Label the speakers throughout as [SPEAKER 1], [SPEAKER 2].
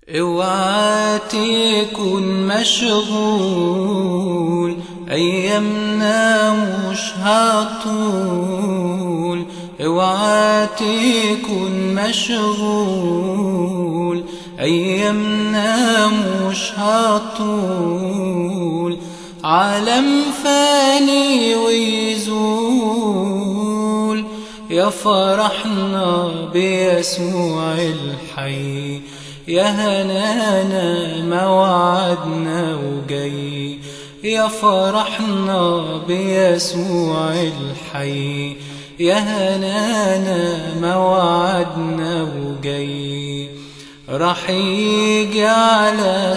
[SPEAKER 1] اوعى تكون مشغول ايامنا مش هطول اوعى تكون مشغول ايامنا مش هطول عالم فاني ويزول يا فرحنا بيسوع الحي يا هنانا موعدنا وجاي يا فرحنا بيسوع الحي يا هنانا موعدنا وجاي راح يجي على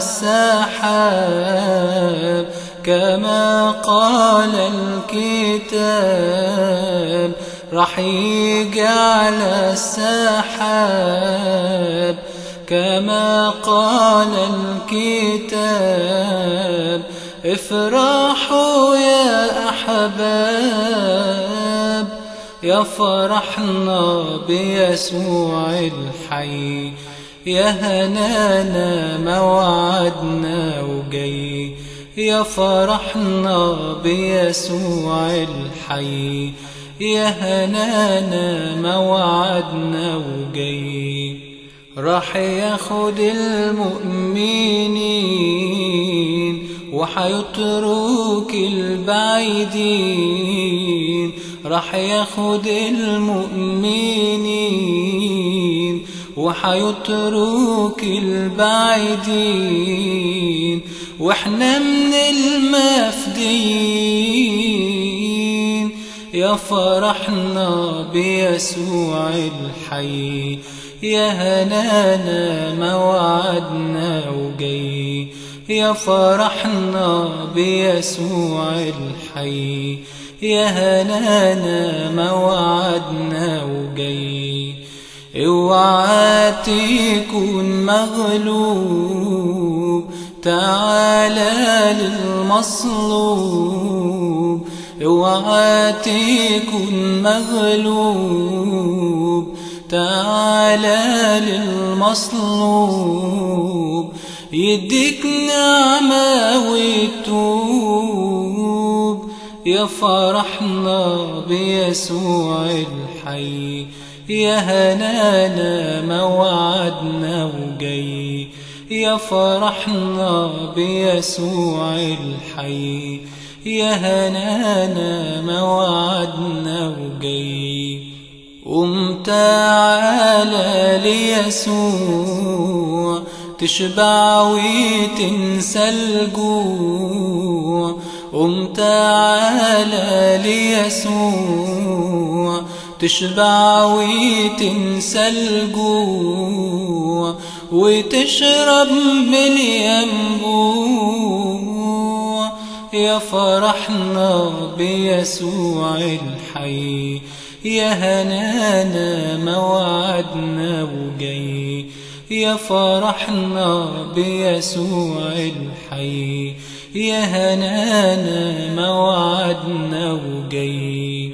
[SPEAKER 1] السحاب كما قال الكتاب راح يجي على السحاب كما قال الكتاب افرحوا يا أحباب يا فرحنا بيسوع الحي يا هنانا موعدنا وجاي يا فرحنا بيسوع الحي يا هنانا موعدنا وجاي راح ياخد المؤمنين وحيترك البعيدين راح ياخد المؤمنين وحيترك البعيدين واحنا من المفديين يا فرحنا بيسوع الحي يا هنانا موعدنا وجاي يا فرحنا بيسوع الحي يا هنانا موعدنا وجاي اوعى تكون مغلوب تعالى للمصلوب اوعى تكون مغلوب تعالى للمصلوب يديك نعمة وتوب يا فرحنا بيسوع الحي يا هنانا موعدنا وجاي يا فرحنا بيسوع الحي يا هنانا موعدنا وجاي قم تعالى ليسوع تشبع وتنسى الجوع قم تعالى ليسوع تشبع وتنسى الجوع وتشرب من ينبوع يا فرحنا بيسوع الحي يا هنانا موعدنا وجاي يا فرحنا بيسوع الحي يا هنانا موعدنا وجاي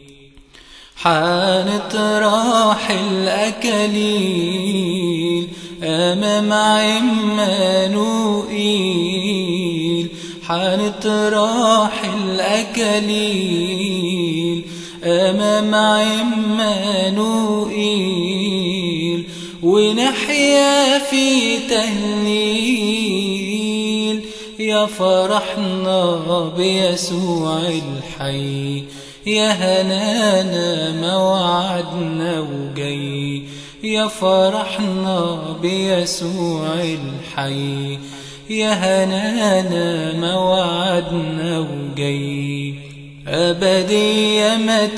[SPEAKER 1] حانت راح الأكاليل أمام عمانوئيل حانت راح الأكاليل أمام عمانوئيل ونحيا في تهليل يا فرحنا بيسوع الحي يا هنانا موعدنا وجاي يا فرحنا بيسوع الحي يا هنانا موعدنا وجاي أبدية ما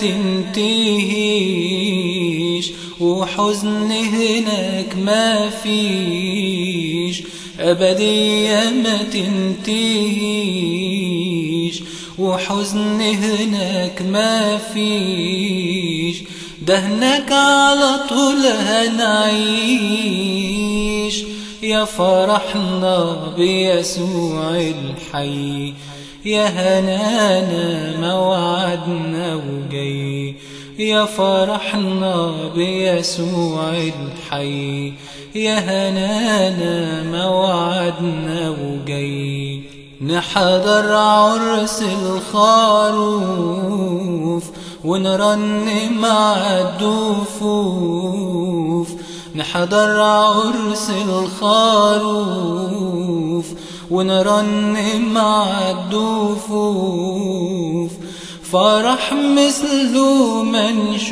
[SPEAKER 1] تنتهيش وحزن هناك ما فيش أبدية ما تنتهيش وحزن هناك ما فيش ده هناك على طول هنعيش يا فرحنا بيسوع الحي يا هنانا موعدنا وجاي يا فرحنا بيسوع الحي يا هنانا موعدنا وجاي نحضر عرس الخروف ونرنم مع الدفوف نحضر عرس الخروف ونرنم مع الدفوف فرح مثله ما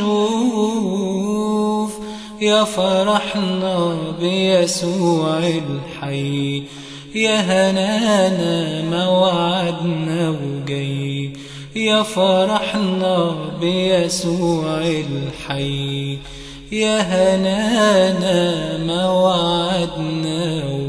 [SPEAKER 1] نشوف يا فرحنا بيسوع الحي يا هنانا موعدنا وجاي يا فرحنا بيسوع الحي يا هنانا موعدنا وجاي